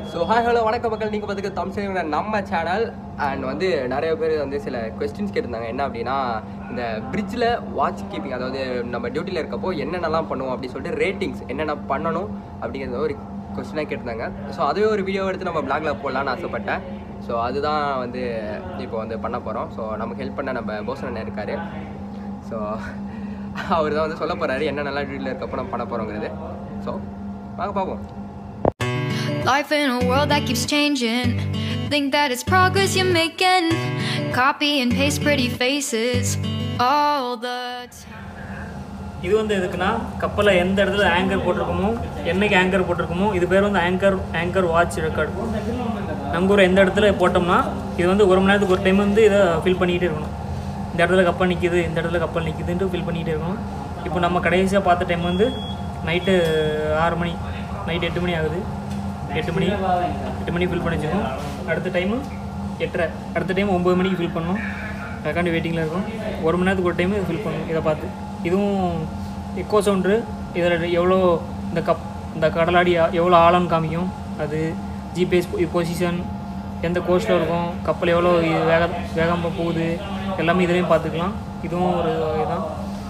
So hi hello வணக்கம் மக்கள் நீங்கள் பார்த்துக்க தமிழ்ச்சேரியோட நம்ம சேனல் அண்ட் வந்து நிறைய பேர் வந்து சில கொஸ்டின்ஸ் கேட்டிருந்தாங்க என்ன அப்படின்னா இந்த பிரிட்ஜில் வாட்ச் கீப்பிங் அதாவது நம்ம டியூட்டியில் இருக்கப்போ என்னென்னலாம் பண்ணுவோம் அப்படின்னு சொல்லிட்டு ரேட்டிங்ஸ் என்னென்ன பண்ணணும் அப்படிங்கிறத ஒரு கொஸ்டினாக கேட்டிருந்தாங்க ஸோ அதுவே ஒரு வீடியோ எடுத்து நம்ம பிளாக்ல போடலான்னு ஆசைப்பட்டேன் ஸோ அதுதான் வந்து இப்போ வந்து பண்ண போகிறோம் ஸோ நமக்கு ஹெல்ப் பண்ண நம்ம போசன் அண்ணன் இருக்கார் ஸோ அவர் தான் வந்து சொல்ல போகிறாரு என்னென்னலாம் டியூட்டியில் இருக்கப்போ நம்ம பண்ண போகிறோங்கிறது ஸோ வாங்க பார்ப்போம் Life in a world that keeps changing. Think that it's progress you're making. Copy and paste pretty faces all the time. இது வந்து எதுக்குன்னா கப்பலில் எந்த இடத்துல ஆங்கர் போட்டிருக்கோமோ என்னைக்கு ஆங்கர் போட்டிருக்கோமோ இது பேர் வந்து ஆங்கர் ஆங்கர் வாட்ச் ரெக்கார்டு நம்ம ஊர் எந்த இடத்துல போட்டோம்னா இது வந்து ஒரு மணி நேரத்துக்கு ஒரு டைம் வந்து இதை ஃபில் பண்ணிக்கிட்டே இருக்கணும் இந்த இடத்துல கப்பல் நிற்கிது இந்த இடத்துல கப்பல் நிற்கிதுன்ட்டு ஃபில் பண்ணிக்கிட்டே இருக்கணும் இப்போ நம்ம கடைசியாக பார்த்த டைம் வந்து நைட்டு ஆறு மணி நைட் எட்டு மணி ஆகுது எட்டு மணி எட்டு மணி ஃபில் பண்ணி வச்சுக்கணும் அடுத்த டைமு எட்டரை அடுத்த டைம் ஒம்பது மணிக்கு ஃபில் பண்ணணும் அதுக்காண்டி வெயிட்டிங்கில் இருக்கும் ஒரு மணி நேரத்துக்கு ஒரு டைம் ஃபில் பண்ணணும் இதை பார்த்து இதுவும் எக்கோ சவுண்டு இதில் எவ்வளோ இந்த கப் இந்த கடலாடி எவ்வளோ ஆழம்னு காமிக்கும் அது ஜிபிஎஸ் பொசிஷன் எந்த கோஸ்ட்டில் இருக்கும் கப்பல் எவ்வளோ இது வேக வேகமாக போகுது எல்லாமே இதுலேயும் பார்த்துக்கலாம் இதுவும் ஒரு இதுதான்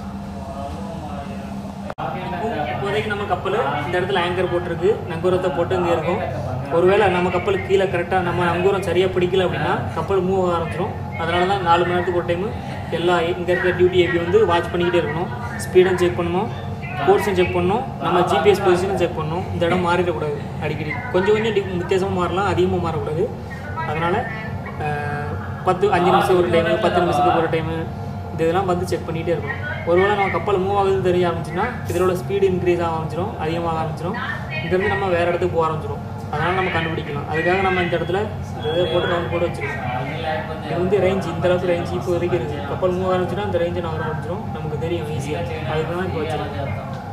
இப்போதைக்கு நம்ம கப்பல் இந்த இடத்துல ஆங்கர் போட்டிருக்கு நங்கூரத்தை போட்டு இங்கே இருக்கும் ஒருவேளை நம்ம கப்பலுக்கு கீழே கரெக்டாக நம்ம நங்கூரம் சரியாக பிடிக்கல அப்படின்னா கப்பல் மூவ் ஆக ஆரம்பிச்சிடும் அதனால தான் நாலு மணி நேரத்துக்கு ஒரு டைமு எல்லா இங்கே இருக்கிற டியூட்டி ஏபி வந்து வாட்ச் பண்ணிக்கிட்டே இருக்கணும் ஸ்பீடும் செக் பண்ணணும் கோர்ஸும் செக் பண்ணணும் நம்ம ஜிபிஎஸ் பொசிஷனும் செக் பண்ணணும் இந்த இடம் மாறிடக்கூடாது அடிக்கடி கொஞ்சம் கொஞ்சம் டி வித்தியாசமாக மாறலாம் அதிகமாக மாறக்கூடாது அதனால் பத்து அஞ்சு நிமிஷம் ஒரு டைமு பத்து நிமிஷத்துக்கு ஒரு டைமு இது இதெல்லாம் வந்து செக் பண்ணிகிட்டே இருக்கணும் ஒருவேளை நம்ம கப்பல் மூவ் ஆகுதுன்னு தெரிய ஆரம்பிச்சுன்னா இதோட ஸ்பீடு இன்க்ரீஸ் ஆக ஆரம்பிச்சிடும் அதிகமாக ஆரம்பிச்சிடும் இங்கேருந்து நம்ம வேறு இடத்துக்கு போக ஆரம்பிச்சிடும் அதனால் நம்ம கண்டுபிடிக்கலாம் அதுக்காக நம்ம இந்த இடத்துல இந்த இதை போட்டு ரவுண்ட் போட்டு வச்சுருக்கோம் இது வந்து ரேஞ்ச் இந்த அளவுக்கு ரேஞ்ச் இப்போ வரைக்கும் இருக்குது கப்பல் மூவ் ஆரம்பிச்சுன்னா அந்த ரேஞ்சை நகர ஆரம்பிச்சிடும் நமக்கு தெரியும் ஈஸியாக அதுக்கு தான் இப்போ வச்சுருக்கோம்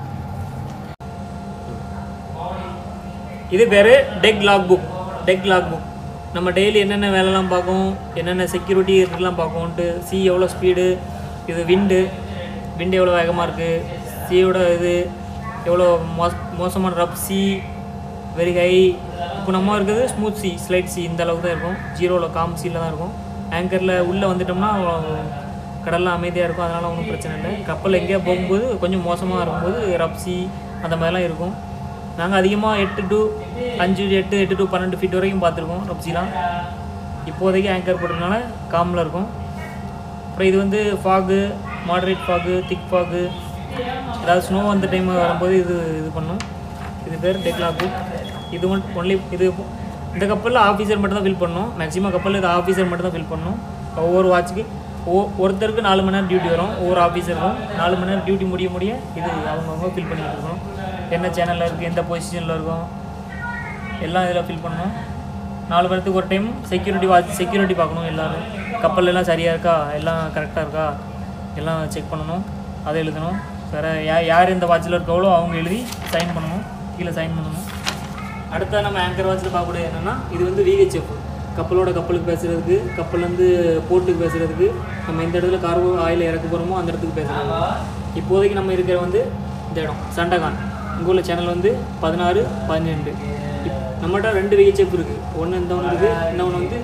இது பேர் deck log book deck log book நம்ம டெய்லி என்னென்ன வேலைலாம் பார்க்கும் என்னென்ன செக்யூரிட்டி இருக்குலாம் பார்க்கும்ன்ட்டு சி எவ்வளோ ஸ்பீடு இது விண்டு விண்டு எவ்வளோ வேகமாக இருக்குது சீயோட இது எவ்வளோ மோச மோசமான ரப் சி வெரி ஹை இப்போ நம்ம இருக்குது ஸ்மூத் சி ஸ்லைட் சி இந்த அளவுக்கு தான் இருக்கும் ஜீரோவில் காம் சீல தான் இருக்கும் ஆங்கரில் உள்ளே வந்துட்டோம்னா கடல்லாம் அமைதியாக இருக்கும் அதனால் ஒன்றும் பிரச்சனை இல்லை கப்பல் எங்கேயா போகும்போது கொஞ்சம் மோசமாக இருக்கும்போது ரப் சி அந்த மாதிரிலாம் இருக்கும் நாங்கள் அதிகமாக எட்டு டு அஞ்சு எட்டு எட்டு டு பன்னெண்டு ஃபீட் வரைக்கும் பார்த்துருக்கோம் ரப்சிலாம் இப்போதைக்கு ஆங்கர் போட்டதுனால காமில் இருக்கும் அப்புறம் இது வந்து fog moderate fog thick fog ஏதாவது ஸ்னோ அந்த டைம் வரும்போது இது இது பண்ணும் இது பேர் டெக்லாக்கு இது ஒன்லி இது இந்த கப்பலில் ஆஃபீஸர் மட்டும் தான் ஃபில் பண்ணணும் மேக்ஸிமம் கப்பலில் இது ஆஃபீஸர் மட்டும் தான் ஃபில் பண்ணணும் ஒவ்வொரு வாட்சுக்கு ஒ ஒருத்தருக்கு நாலு மணி நேரம் டியூட்டி வரும் ஒவ்வொரு ஆஃபீஸருக்கும் நாலு மணி நேரம் டியூட்டி முடிய முடிய இது அவங்கவுங்க ஃபில் பண்ணிட்டு இருக்கணும் என்ன சேனலில் இருக்குது எந்த பொசிஷனில் இருக்கும் எல்லாம் இதில் ஃபில் பண்ணணும் நாலு பேர்த்துக்கு ஒரு டைம் செக்யூரிட்டி வாட்ச் செக்யூரிட்டி பார்க்கணும் எல்லோரும் கப்பல் எல்லாம் சரியாக இருக்கா எல்லாம் கரெக்டாக இருக்கா எல்லாம் செக் பண்ணணும் அதை எழுதணும் வேறு யா யார் இந்த வாட்சில் இருக்காவளோ அவங்க எழுதி சைன் பண்ணணும் கீழே சைன் பண்ணணும் அடுத்த நம்ம ஆங்கர் வாட்சில் பார்க்கக்கூடிய என்னென்னா இது வந்து விஹெச்எஃப் கப்பலோட கப்பலுக்கு பேசுகிறதுக்கு கப்பல்லேருந்து போர்ட்டுக்கு பேசுகிறதுக்கு நம்ம எந்த இடத்துல கார்கோ ஆயில் இறக்க போகிறோமோ அந்த இடத்துக்கு பேசுகிறது இப்போதைக்கு நம்ம இருக்கிற வந்து இந்த இடம் சண்டகான் இங்கே உள்ள சேனல் வந்து பதினாறு பன்னெண்டு இப் நம்மகிட்ட ரெண்டு விஹெச்எஃப் இருக்குது ஒன்று இந்த ஒன்று இருக்குது இன்னொன்று வந்து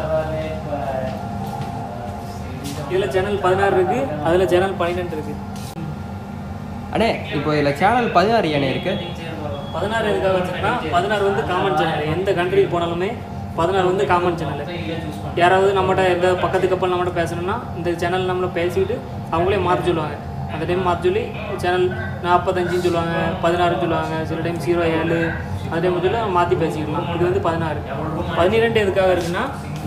இதில் சேனல் பதினாறு இருக்குது அதில் சேனல் பன்னிரெண்டு இருக்குது அண்ணே இப்போ இதில் சேனல் பதினாறு ஏனே இருக்கு பதினாறு எதுக்காக வச்சுருக்கா பதினாறு வந்து காமன் சேனல் எந்த கண்ட்ரிக்கு போனாலுமே பதினாறு வந்து காமன் சேனல் யாராவது நம்மகிட்ட எந்த பக்கத்து கப்பல் நம்மகிட்ட பேசணும்னா இந்த சேனல் நம்மளை பேசிக்கிட்டு அவங்களே மாற்ற சொல்லுவாங்க அந்த டைம் மாற்ற சொல்லி சேனல் நாற்பத்தஞ்சுன்னு சொல்லுவாங்க பதினாறுன்னு சொல்லுவாங்க சில டைம் ஜீரோ ஏழு அந்த டைம் சொல்லி மாற்றி பேசிக்கலாம் இது வந்து பதினாறு பதினிரெண்டு எதுக்காக இருக்குன்னா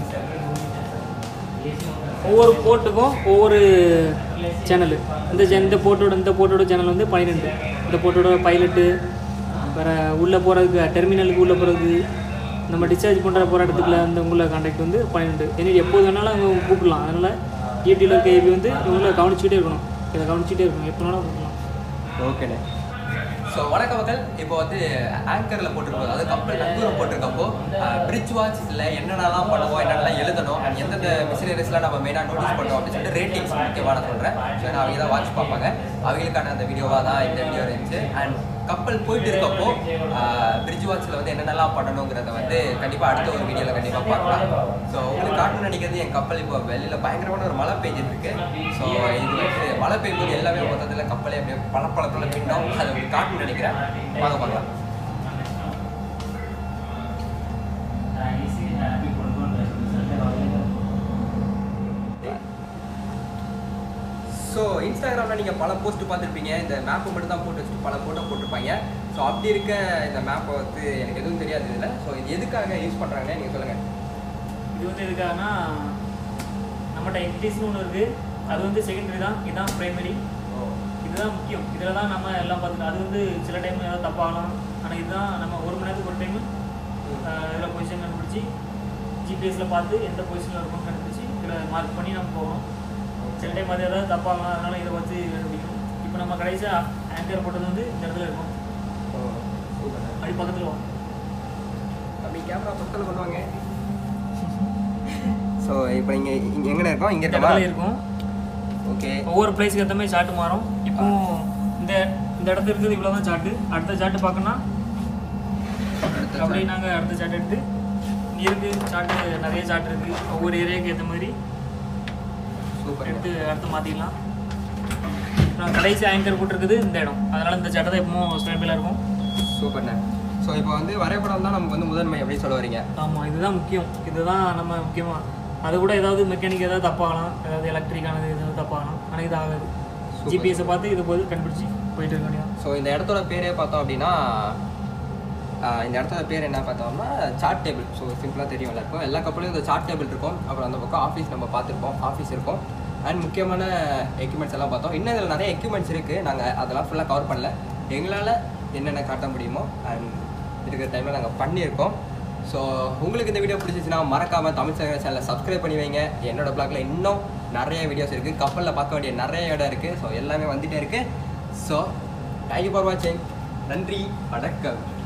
ஒவ்வொரு போர்ட்டுக்கும் ஒவ்வொரு சேனலு இந்த channel- இந்த போர்ட்டோட இந்த போர்ட்டோட சேனல் வந்து பன்னிரெண்டு இந்த போர்ட்டோட பைலட்டு வேறு உள்ளே போகிறதுக்கு டெர்மினலுக்கு உள்ளே போகிறதுக்கு நம்ம டிஸ்சார்ஜ் பண்ணுற போகிற இடத்துக்குள்ள அந்த உள்ள கான்டாக்ட் வந்து பன்னிரெண்டு ஏன்னா எப்போது வேணாலும் அவங்க கூப்பிடலாம் அதனால் டியூட்டியில் இருக்க ஏபி வந்து இவங்கள கவனிச்சுட்டே இருக்கணும் இதை கவனிச்சுட்டே இருக்கணும் எப்போ வேணாலும் கூப்பிடலாம் ஓகேண்ணே ஸோ வணக்க மக்கள் இப்போ வந்து ஆங்கரில் போட்டிருக்கோம் அதாவது கப்பல் நங்கூரம் போட்டிருக்கப்போ பிரிட்ஜ் வாட்ச் இல்லை என்னென்னலாம் பண்ணுவோம் என்னென்னலாம் எழுதணும் and எந்தெந்த மிஷினரிஸ்லாம் நம்ம மெயினாக நோட்டீஸ் பண்ணுவோம் அப்படின்னு சொல்லிட்டு ரேட்டிங்ஸ் முக்கியமாக நான் சொல்கிறேன் ஸோ நான் அவங்க தான் வாட்ச் பார்ப்பாங்க அவங்களுக்கான அந்த வீடியோவாக தான் இந்த வீடியோ இருந்துச்சு அண்ட் கப்பல் போயிட்டு இருக்கப்போ பிரிட்ஜ் வாட்சில் வந்து என்னென்னலாம் பண்ணணுங்கிறத வந்து கண்டிப்பாக அடுத்த ஒரு வீடியோவில் கண்டிப்பாக பார்க்கலாம் ஸோ உங்களுக்கு காட்டணும்னு நினைக்கிறது என் கப்பல் இப்போ வெளியில் பயங்கரமான ஒரு மழை பெய்ஞ்சிட்டு இருக்கு ஸோ இது வந்து மழை பெய்யும்போது எல்லாமே மொத்தத்தில் கப்பலே அப்படியே பளபளத்தில் பின்னோம் அதை உங்களுக்கு காட்டணும்னு நினைக்கிறேன் வாங்க பார்க்கலாம் ஸோ இன்ஸ்டாகிராமில் நீங்கள் பல போஸ்ட் பார்த்துருப்பீங்க இந்த மேப்பை மட்டும் தான் போட்டு வச்சுட்டு பல ஃபோட்டோ போட்டிருப்பாங்க ஸோ அப்படி இருக்க இந்த மேப்பை வந்து எனக்கு எதுவும் தெரியாது இதில் ஸோ இது எதுக்காக யூஸ் பண்ணுறாங்கன்னு நீங்கள் சொல்லுங்கள் இது வந்து எதுக்காகனா நம்மகிட்ட எக்டிஸ்னு ஒன்று இருக்குது அது வந்து செகண்டரி தான் இதுதான் ப்ரைமரி இதுதான் முக்கியம் இதில் தான் நம்ம எல்லாம் பார்த்துக்கலாம் அது வந்து சில டைம் ஏதாவது தப்பாகலாம் ஆனால் இதுதான் நம்ம ஒரு மணி நேரத்துக்கு ஒரு டைம் இதில் பொசிஷன் கண்டுபிடிச்சி ஜிபிஎஸ்சில் பார்த்து எந்த பொசிஷனில் இருக்கும்னு கண்டுபிடிச்சி இதில் மார்க் பண்ணி நம்ம போகணும் சில டைம் அது ஏதாவது தப்பாகலாம் அதனால இதை வச்சு கண்டுபிடிக்கணும் இப்போ நம்ம கடைசியாக ஆங்கர் போட்டது வந்து இந்த இடத்துல இருக்கும் அப்படி பக்கத்தில் வரும் அப்படி கேமரா பக்கத்தில் பண்ணுவாங்க ஸோ இப்போ இங்கே இங்கே எங்கே இருக்கோம் இங்கே இந்த இருக்கோமா இடத்துல இருக்கும் ஓகே ஒவ்வொரு ப்ரைஸ்க்கு ஏற்ற மாதிரி சார்ட் மாறும் இப்போ இந்த இந்த இடத்துல இருக்குது இவ்வளோ தான் சார்ட்டு அடுத்த சார்ட்டு பார்க்கணும்னா அப்படியே நாங்கள் அடுத்த சார்ட் எடுத்து இங்கே இருக்குது சார்ட்டு நிறைய சார்ட் இருக்குது ஒவ்வொரு ஏரியாவுக்கு ஏற்ற மாதிரி சூப்பர் எடுத்து அடுத்து மாற்றிக்கலாம் நான் கடைசி ஆங்கர் போட்டிருக்குது இந்த இடம் அதனால் இந்த சார்ட்டை தான் எப்பவும் ஸ்டாண்டில் இருக்கும் சூப்பர்ண்ணே ஸோ இப்போ வந்து வரைபடம் தான் நமக்கு வந்து முதன்மை எப்படி சொல்ல வரீங்க ஆமாம் இதுதான் முக்கியம் இதுதான் நம்ம முக்கியமாக அது கூட ஏதாவது மெக்கானிக் ஏதாவது தப்பாகலாம் ஏதாவது எலக்ட்ரிக்கானது எதாவது தப்பாகலாம் ஆனால் இது ஆகாது ஜிபிஎஸை பார்த்து இது போது கண்டுபிடிச்சி போயிட்டு இருக்க வேண்டியதான் ஸோ இந்த இடத்தோட பேரே பார்த்தோம் அப்படின்னா ஆஹ் இந்த இடத்தோட பேர் என்ன பார்த்தோம்னா சார்ட் டேபிள் ஸோ சிம்பிளாக தெரியும் எல்லாருக்கும் எல்லா கப்பலையும் இந்த சார்ட் டேபிள் இருக்கும் அப்புறம் அந்த பக்கம் ஆஃபீஸ் நம்ம பார்த்துருப்போம் ஆஃபீஸ் இருக்கும் அண்ட் முக்கியமான எக்யூப்மெண்ட்ஸ் எல்லாம் பார்த்தோம் இன்னும் இதில் நிறைய எக்யூப்மெண்ட்ஸ் இருக்குது நாங்கள் அதெல்லாம் ஃபுல்லாக கவர் பண்ணல எங்களால் என்னென்ன காட்ட முடியுமோ அண்ட் இருக்கிற டைமில் நாங்கள் பண்ணியிருக்கோம் ஸோ உங்களுக்கு இந்த வீடியோ பிடிச்சிச்சுன்னா மறக்காமல் தமிழ் சேனல் சேனலை சப்ஸ்கிரைப் பண்ணி வைங்க என்னோட பிளாக்ல இன்னும் நிறைய வீடியோஸ் இருக்குது கப்பலில் பார்க்க வேண்டிய நிறைய இடம் இருக்குது ஸோ எல்லாமே வந்துட்டே இருக்குது ஸோ தேங்க்யூ ஃபார் வாட்சிங் நன்றி வணக்கம்